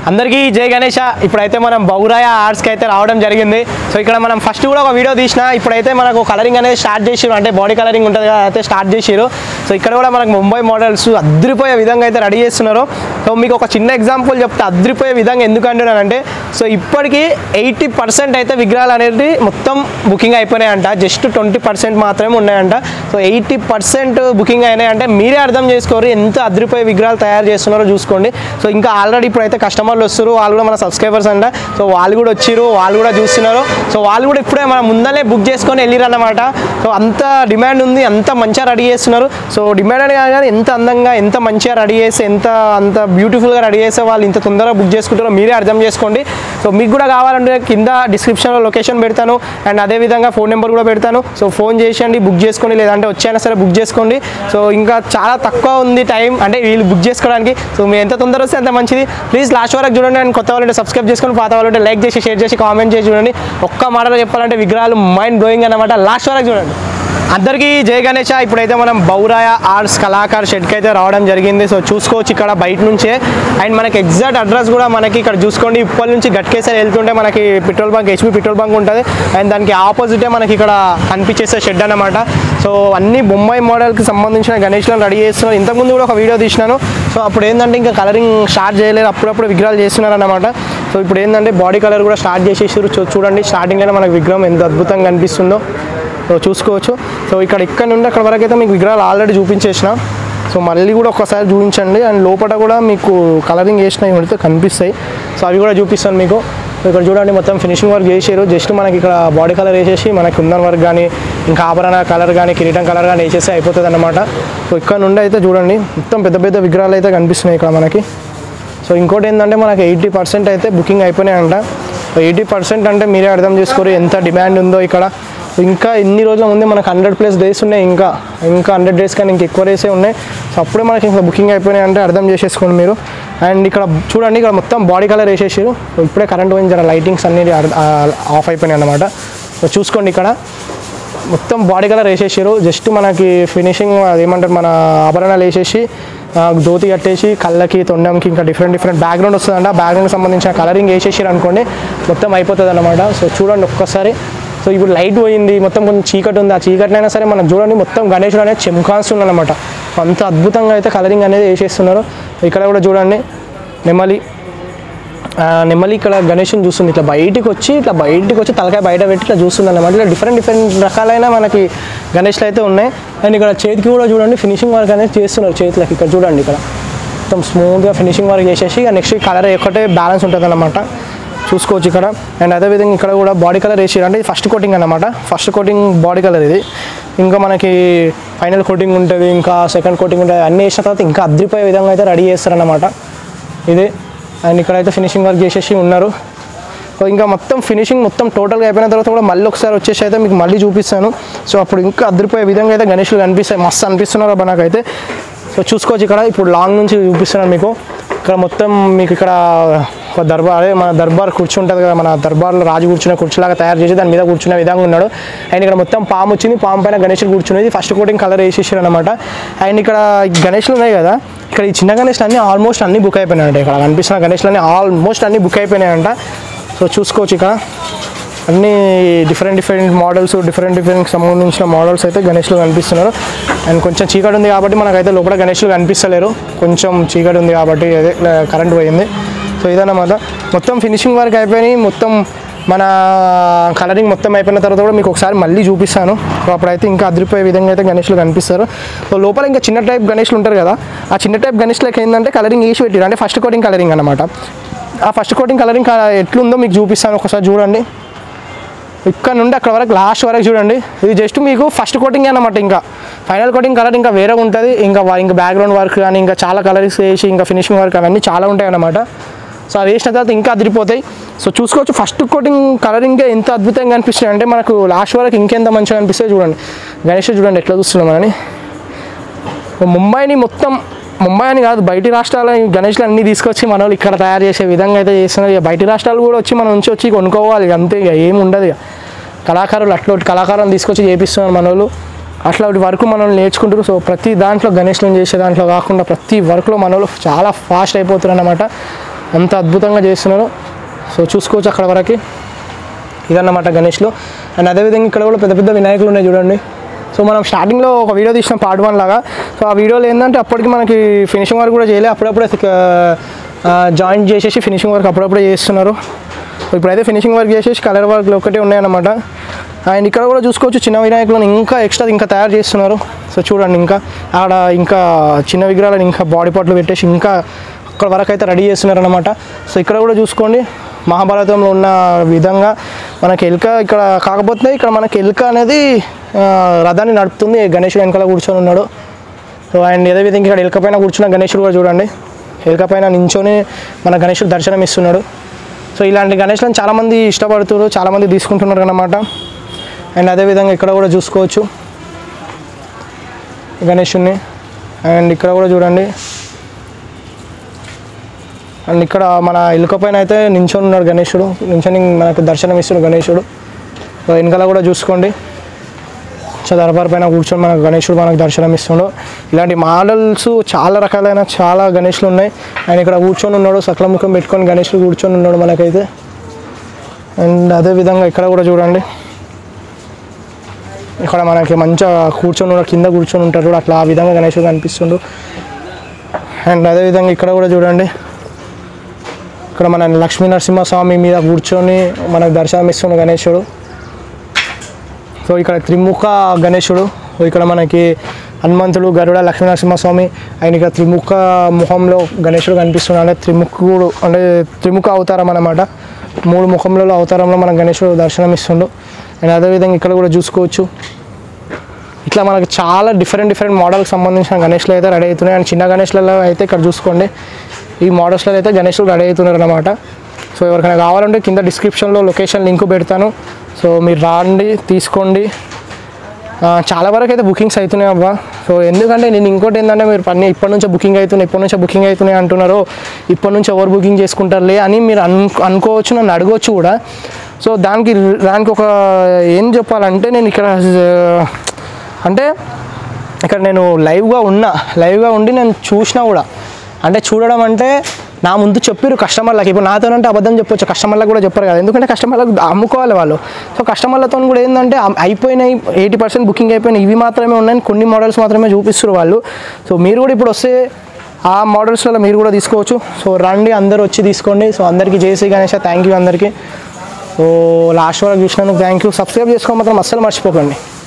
అందరికీ జై గణేష ఇప్పుడైతే మనం బౌరాయ ఆర్ట్స్కి అయితే రావడం జరిగింది సో ఇక్కడ మనం ఫస్ట్ కూడా ఒక వీడియో తీసిన ఇప్పుడైతే మనకు కలరింగ్ అనేది స్టార్ట్ చేసిరు అంటే బాడీ కలరింగ్ ఉంటుంది కదా అయితే స్టార్ట్ చేసిరు సో ఇక్కడ కూడా మనకు ముంబై మోడల్స్ అద్దరిపోయే విధంగా అయితే రెడీ చేస్తున్నారు సో మీకు ఒక చిన్న ఎగ్జాంపుల్ చెప్తే అద్దరిపోయే విధంగా ఎందుకు అంటున్నానంటే సో ఇప్పటికీ ఎయిటీ పర్సెంట్ అయితే విగ్రహాలు అనేది మొత్తం బుకింగ్ అయిపోయినాయంట జస్ట్ ట్వంటీ పర్సెంట్ మాత్రమే ఉన్నాయంట సో ఎయిటీ పర్సెంట్ బుకింగ్ అయినాయంటే మీరే అర్థం చేసుకోరు ఎంత అదిరిపోయే విగ్రహాలు తయారు చేస్తున్నారో చూసుకోండి సో ఇంకా ఆల్రెడీ ఇప్పుడైతే కస్టమర్లు వస్తారు వాళ్ళు కూడా మన సబ్స్క్రైబర్స్ అంట సో వాళ్ళు కూడా వచ్చిరు వాళ్ళు కూడా చూస్తున్నారు సో వాళ్ళు కూడా ఇప్పుడే మనం ముందనే బుక్ చేసుకొని వెళ్ళిరు అన్నమాట సో అంత డిమాండ్ ఉంది అంత మంచిగా రెడీ చేస్తున్నారు సో డిమాండ్ అని కాదు కానీ ఎంత అందంగా ఎంత మంచిగా రెడీ చేసి ఎంత అంత బ్యూటిఫుల్గా రెడీ చేసే వాళ్ళు ఇంత తొందరగా బుక్ చేసుకుంటారో మీరే అర్థం చేసుకోండి సో మీకు కూడా కావాలంటే కింద డిస్క్రిప్షన్లో లొకేషన్ పెడతాను అండ్ అదేవిధంగా ఫోన్ నెంబర్ కూడా పెడతాను సో ఫోన్ చేసేయండి బుక్ చేసుకోండి లేదంటే వచ్చైనా సరే బుక్ చేసుకోండి సో ఇంకా చాలా తక్కువ ఉంది టైం అంటే వీళ్ళు బుక్ చేసుకోవడానికి సో మీరు ఎంత తొందర వస్తే అంత మంచిది ప్లీజ్ లాస్ట్ వరకు చూడండి అండ్ కొత్త వాళ్ళంటే సబ్స్క్రైబ్ చేసుకొని పాత వాళ్ళంటే లైక్ చేసి షేర్ చేసి కామెంట్ చేసి చూడండి ఒక్క మాటలో చెప్పాలంటే విగ్రహాలు మైండ్ బ్లోయింగ్ అన్నమాట లాస్ట్ వరకు చూడండి అందరికీ జై గణేష ఇప్పుడైతే మనం బౌరాయ ఆర్ట్స్ కళాకార్ షెడ్కి అయితే రావడం జరిగింది సో చూసుకోవచ్చు ఇక్కడ బయట నుంచే అండ్ మనకి ఎగ్జాక్ట్ అడ్రస్ కూడా మనకి ఇక్కడ చూసుకోండి ఇప్పటి నుంచి గట్కేసరి వెళ్తుంటే మనకి petrol bunk HP petrol bunk ఉంటుంది అండ్ దానికి ఆపోజిటే మనకి ఇక్కడ కనిపించేసే షెడ్ అనమాట సో అన్ని బొంబాయి మోడల్కి సంబంధించిన గణేష్లను రెడీ చేస్తున్నారు ఇంతకుముందు కూడా ఒక వీడియో తీసినాను సో అప్పుడు ఏంటంటే ఇంకా కలరింగ్ స్టార్ట్ చేయలేదు అప్పుడప్పుడు విగ్రహాలు చేస్తున్నారు అనమాట సో ఇప్పుడు ఏంటంటే బాడీ కలర్ కూడా స్టార్ట్ చేసేసారు చూ- చూడండి స్టార్టింగ్లోనే మనకి విగ్రహం ఎంత అద్భుతంగా కనిపిస్తుందో సో చూసుకోవచ్చు సో ఇక్కడ ఇక్కడ నుండి అక్కడ వరకు అయితే మీకు విగ్రహాలు ఆల్రెడీ చూపించేసిన సో మళ్ళీ కూడా ఒకసారి చూపించండి అండ్ లోపల కూడా మీకు కలరింగ్ చేసినవి ఉంటే కనిపిస్తాయి సో అవి కూడా చూపిస్తాను మీకు సో ఇక్కడ చూడండి మొత్తం ఫినిషింగ్ వర్క్ చేసారు జస్ట్ మనకి ఇక్కడ బాడీ కలర్ వేసేసి మనకి కుందన్ వర్క్ కానీ ఇంకా ఆభరణ కలర్ కానీ కిరీటం కలర్ కానీ వేసేసి అయిపోతుంది అనమాట సో ఇక్కడ నుండి అయితే చూడండి మొత్తం పెద్ద పెద్ద విగ్రహాలు అయితే కనిపిస్తున్నాయి ఇక్కడ మనకి సో ఇంకోటి ఏంటంటే మనకి ఎయిటీ పర్సెంట్ అయితే బుకింగ్ అయిపోయినాయంట ఎయిటీ పర్సెంట్ అంటే మీరే అర్థం చేసుకోరు ఎంత డిమాండ్ ఉందో ఇక్కడ ఇంకా ఎన్ని రోజుల ముందే మనకు హండ్రెడ్ ప్లస్ డేస్ ఉన్నాయి ఇంకా ఇంకా హండ్రెడ్ డేస్ కానీ ఇంకా ఎక్కువ డేసే ఉన్నాయి సో అప్పుడే మనకి ఇంకా బుకింగ్ అయిపోయినాయి అంటే అర్థం చేసేసుకోండి మీరు అండ్ ఇక్కడ చూడండి ఇక్కడ మొత్తం బాడీ కలర్ వేసేసారు సో ఇప్పుడే కరెంట్ పోయింది జర లైటింగ్స్ అన్ని ఆఫ్ అయిపోయినాయి అనమాట సో చూసుకోండి ఇక్కడ మొత్తం బాడీ కలర్ వేసేసారు జస్ట్ మనకి ఫినిషింగ్ అదేమంటారు మన ఆభరణాలు వేసేసి ఆ, ధోతి కట్టేసి కళ్ళకి తొండంకి ఇంకా డిఫరెంట్ డిఫరెంట్ బ్యాక్గ్రౌండ్ వస్తుందంట బ్యాక్గ్రౌండ్కి సంబంధించిన కలరింగ్ వేసేసారు అనుకోండి మొత్తం అయిపోతుంది అనమాట సో చూడండి ఒక్కసారి సో ఇప్పుడు లైట్ పోయింది మొత్తం కొంచెం చీకటి ఉంది ఆ చీకటినైనా సరే మనం చూడండి మొత్తం గణేశుడు అనేది చెమ్కాస్తుంది అనమాట అంత అద్భుతంగా అయితే కలరింగ్ అనేది వేసేస్తున్నారు ఇక్కడ కూడా చూడండి నెమలి ఆ, నెమలి ఇక్కడ గణేషుని చూస్తుంది ఇట్లా బయటికి వచ్చి ఇట్లా బయటికి వచ్చి తలకాయ బయట పెట్టి ఇట్లా చూస్తుంది అన్నమాట ఇట్లా డిఫరెంట్ డిఫరెంట్ రకాలైన మనకి గణేష్లు అయితే ఉన్నాయి అండ్ ఇక్కడ చేతికి కూడా చూడండి ఫినిషింగ్ వర్క్ అనేది చేస్తున్నారు చేతులకి ఇక్కడ చూడండి ఇక్కడ మొత్తం స్మూత్గా ఫినిషింగ్ వర్క్ చేసేసి నెక్స్ట్ కలర్ ఒకటే బ్యాలెన్స్ ఉంటుంది అన్నమాట చూసుకోవచ్చు ఇక్కడ అండ్ అదేవిధంగా ఇక్కడ కూడా బాడీ కలర్ వేసారు అంటే ఇది ఫస్ట్ కోటింగ్ అన్నమాట ఫస్ట్ కోటింగ్ బాడీ కలర్ ఇది ఇంకా మనకి ఫైనల్ కోటింగ్ ఉంటుంది ఇంకా సెకండ్ కోటింగ్ ఉంటుంది అన్నీ వేసిన తర్వాత ఇంకా అద్రిపోయే విధంగా అయితే రెడీ చేస్తారన్నమాట ఇది అండ్ ఇక్కడైతే ఫినిషింగ్ వర్క్ చేసేసి ఉన్నారు సో ఇంకా మొత్తం ఫినిషింగ్ మొత్తం టోటల్గా అయిపోయిన తర్వాత కూడా మళ్ళీ ఒకసారి వచ్చేసి అయితే మీకు మళ్ళీ చూపిస్తాను సో అప్పుడు ఇంకా అదిరిపోయే విధంగా అయితే గణేషులు కనిపిస్తాయి మస్తు అనిపిస్తున్నారు అబ్బా నాకైతే సో చూసుకోవచ్చు ఇక్కడ ఇప్పుడు లాంగ్ నుంచి చూపిస్తున్నాను మీకు ఇక్కడ మొత్తం మీకు ఇక్కడ ఒక దర్బార్ అదే మన దర్బార్ కూర్చుంటుంది కదా మన దర్బార్లో రాజు కూర్చునే కుర్చీలాగా తయారు చేసి దాని మీద కూర్చునే విధంగా ఉన్నాడు అండ్ ఇక్కడ మొత్తం పాము వచ్చింది పాము పైన గణేషుడు కూర్చునేది ఫస్ట్ కోటింగ్ కలర్ వేసేసారు అనమాట అండ్ ఇక్కడ ఈ గణేష్లు ఉన్నాయి కదా ఇక్కడ ఈ చిన్న గణేష్లు అన్నీ ఆల్మోస్ట్ అన్ని బుక్ అయిపోయినాయంట ఇక్కడ కనిపిస్తున్న గణేష్లు అన్నీ ఆల్మోస్ట్ అన్ని బుక్ అయిపోయినాయంట సో చూసుకోవచ్చు ఇక్కడ అన్ని different different models different different సంబంధించిన మోడల్స్ అయితే గణేష్లు కనిపిస్తున్నారు అండ్ కొంచెం చీకటి ఉంది కాబట్టి మనకైతే లోపల గణేష్లు కనిపిస్తలేరు కొంచెం చీకటి ఉంది కాబట్టి అదే కరెంట్ పోయింది సో ఇదన్నమాట మొత్తం ఫినిషింగ్ వర్క్ అయిపోయి మొత్తం మన కలరింగ్ మొత్తం అయిపోయిన తర్వాత కూడా మీకు ఒకసారి మళ్ళీ చూపిస్తాను సో అప్పుడైతే ఇంకా అదిరిపోయే విధంగా అయితే గణేష్లు కనిపిస్తారు సో లోపల ఇంకా చిన్న టైప్ గణేష్లు ఉంటారు కదా ఆ చిన్న టైప్ గణేష్లకి ఏంటంటే కలరింగ్ వేసి పెట్టారు అంటే ఫస్ట్ కోటింగ్ కలరింగ్ అనమాట ఆ ఫస్ట్ కోటింగ్ కలరింగ్ ఎట్లుందో మీకు చూపిస్తాను ఒకసారి చూడండి ఇక్కడ నుండి అక్కడ వరకు లాస్ట్ వరకు చూడండి ఇది జస్ట్ మీకు ఫస్ట్ కోటింగ్ అన్నమాట ఇంకా ఫైనల్ కోటింగ్ కలర్ ఇంకా వేరే ఉంటుంది ఇంకా వా- ఇంకా బ్యాక్గ్రౌండ్ వర్క్ కానీ ఇంకా చాలా కలర్స్ వేసి ఇంకా ఫినిషింగ్ వర్క్ అవన్నీ చాలా ఉంటాయి అన్నమాట సో అది వేసిన తర్వాత ఇంకా అదిరిపోతాయి సో చూసుకోవచ్చు ఫస్ట్ కోటింగ్ కలరింగే ఎంత అద్భుతంగా అనిపిస్తుంది అంటే మనకు లాస్ట్ వరకు ఇంకెంత మంచిగా అనిపిస్తుంది చూడండి గణేష్ చూడండి ఎట్లా చూస్తున్నాం మనని ముంబైని మొత్తం ముంబై అని కాదు బయటి రాష్ట్రాల ఈ గణేష్లు అన్నీ తీసుకొచ్చి మన వాళ్ళు ఇక్కడ తయారు చేసే విధంగా అయితే చేస్తున్నారు ఇక బయటి రాష్ట్రాలు కూడా వచ్చి మన నుంచి వచ్చి కొనుక్కోవాలి ఇక అంతే ఇక ఏమి ఉండదు ఇక కళాకారులు అట్లా కళాకారులను తీసుకొచ్చి చేపిస్తున్నారు మన వాళ్ళు అట్లా వర్క్ మనల్ని నేర్చుకుంటారు సో ప్రతి దాంట్లో గణేష్లను చేసే దాంట్లో కాకుండా ప్రతి వర్క్లో మన వాళ్ళు చాలా ఫాస్ట్ అయిపోతారు అనమాట అంత అద్భుతంగా చేస్తున్నారు సో చూసుకోవచ్చు అక్కడ వరకు ఇదన్నమాట గణేష్లో అండ్ అదేవిధంగా ఇక్కడ కూడా పెద్ద పెద్ద వినాయకులు ఉన్నాయి చూడండి సో మనం స్టార్టింగ్లో ఒక వీడియో తీసిన పార్ట్ వన్ లాగా సో ఆ వీడియోలో ఏంటంటే అప్పటికి మనకి ఫినిషింగ్ వర్క్ కూడా చేయలేదు అప్పుడప్పుడే జాయింట్ చేసేసి ఫినిషింగ్ వర్క్ అప్పుడప్పుడే చేస్తున్నారు సో ఇప్పుడైతే ఫినిషింగ్ వర్క్ చేసేసి కలర్ వర్క్లు ఒకటే ఉన్నాయన్నమాట అండ్ ఇక్కడ కూడా చూసుకోవచ్చు చిన్న వినాయకులను ఇంకా ఎక్స్ట్రా ఇంకా తయారు చేస్తున్నారు సో చూడండి ఇంకా ఆడ ఇంకా చిన్న విగ్రహాలను ఇంకా బాడీ పార్ట్లు పెట్టేసి ఇంకా అక్కడ వరకు అయితే రెడీ చేస్తున్నారు అనమాట సో ఇక్కడ కూడా చూసుకోండి మహాభారతంలో ఉన్న విధంగా మనకి ఎలుక ఇక్కడ కాకపోతే ఇక్కడ మనకి ఎలుక అనేది ఆ, రథాన్ని నడుపుతుంది గణేషుడు వెనకాల కూర్చొని ఉన్నాడు సో అండ్ అదే విధంగా ఇక్కడ ఎలుక పైన కూర్చున్న గణేషుడు కూడా చూడండి ఎలుక పైన నించొని మన గణేషుడు దర్శనం ఇస్తున్నాడు సో ఇలాంటి గణేష్లను చాలామంది ఇష్టపడుతున్నారు చాలామంది తీసుకుంటున్నారు అన్నమాట అండ్ అదేవిధంగా ఇక్కడ కూడా చూసుకోవచ్చు గణేషుడిని అండ్ ఇక్కడ కూడా చూడండి అండ్ ఇక్కడ మన ఇలుక పైన అయితే నించొని ఉన్నాడు గణేషుడు నించొని మనకు దర్శనం ఇస్తున్నాడు గణేషుడు సో వెనకాల కూడా చూసుకోండి సో దర్బార్ పైన కూర్చొని మనకు గణేషుడు మనకు దర్శనం ఇస్తుండు ఇలాంటి మోడల్స్ చాలా రకాలైన చాలా గణేష్లు ఉన్నాయి ఆయన ఇక్కడ కూర్చొని ఉన్నాడు సకల ముఖం పెట్టుకొని గణేషుడు కూర్చొని ఉన్నాడు మనకైతే అండ్ అదే విధంగా ఇక్కడ కూడా చూడండి ఇక్కడ మనకి మంచిగా కూర్చొని ఉన్నాడు కింద కూర్చొని ఉంటారు చూడు అట్లా ఆ విధంగా గణేషుడు కనిపిస్తుండు అండ్ అదేవిధంగా ఇక్కడ కూడా చూడండి ఇక్కడ మన లక్ష్మీ నరసింహస్వామి మీద కూర్చొని మనకు దర్శనం ఇస్తుండు గణేశుడు సో ఇక్కడ త్రిముఖ గణేశుడు సో ఇక్కడ మనకి హనుమంతుడు గరుడ లక్ష్మీ నరసింహస్వామి ఆయన ఇక్కడ త్రిముఖ ముఖంలో గణేశుడు కనిపిస్తున్నాడు అంటే త్రిముఖుడు అంటే త్రిముఖ అవతారం అన్నమాట మూడు ముఖంలో అవతారంలో మన గణేశుడు దర్శనం ఇస్తుండు అండ్ అదేవిధంగా ఇక్కడ కూడా చూసుకోవచ్చు ఇట్లా మనకి చాలా డిఫరెంట్ డిఫరెంట్ మోడల్కి సంబంధించిన గణేష్లు అయితే రెడీ అవుతున్నాయి అండ్ చిన్న గణేష్లలో అయితే ఇక్కడ చూసుకోండి ఈ మోడల్స్లో అయితే గణేష్లు రెడీ అవుతున్నారు అనమాట సో ఎవరికైనా కావాలంటే కింద డిస్క్రిప్షన్లో లొకేషన్ లింక్ పెడతాను సో మీరు రాండి తీసుకోండి ఆ, చాలా వరకు అయితే బుకింగ్స్ అవుతున్నాయి అబ్బా సో ఎందుకంటే నేను ఇంకోటి ఏంటంటే మీరు పని ఇప్పటి నుంచే బుకింగ్ అవుతున్నాయి ఇప్పటి నుంచే బుకింగ్ అవుతున్నాయి అంటున్నారు ఇప్పటి నుంచి ఎవరు బుకింగ్ చేసుకుంటారులే అని మీరు అను అనుకోవచ్చు నన్ను అడగవచ్చు కూడా సో దానికి దానికి ఒక ఏం చెప్పాలంటే నేను ఇక్కడ ఆ, అంటే ఇక్కడ నేను లైవ్గా ఉన్నా లైవ్గా ఉండి నేను చూసినా కూడా అంటే చూడడం అంటే నా ముందు చెప్పారు కస్టమర్లకు ఇప్పుడు నాతోనంటే అబద్ధం చెప్పొచ్చు కస్టమర్లకు కూడా చెప్పారు కదా ఎందుకంటే కస్టమర్లకు అమ్ముకోవాలి వాళ్ళు సో కస్టమర్లతో కూడా ఏంటంటే అమ్- అయిపోయినాయి ఎయిటీ పర్సెంట్ బుకింగ్ అయిపోయినాయి ఇవి మాత్రమే ఉన్నాయి కొన్ని మోడల్స్ మాత్రమే చూపిస్తారు వాళ్ళు సో మీరు కూడా ఇప్పుడు వస్తే ఆ మోడల్స్లలో మీరు కూడా తీసుకోవచ్చు సో రండి అందరూ వచ్చి తీసుకోండి సో అందరికీ జేసీ గణేష థ్యాంక్ యూ అందరికీ సో లాస్ట్ వరకు చూసినందుకు థ్యాంక్ యూ సబ్స్క్రైబ్ చేసుకోవడం మాత్రం అస్సలు మర్చిపోకండి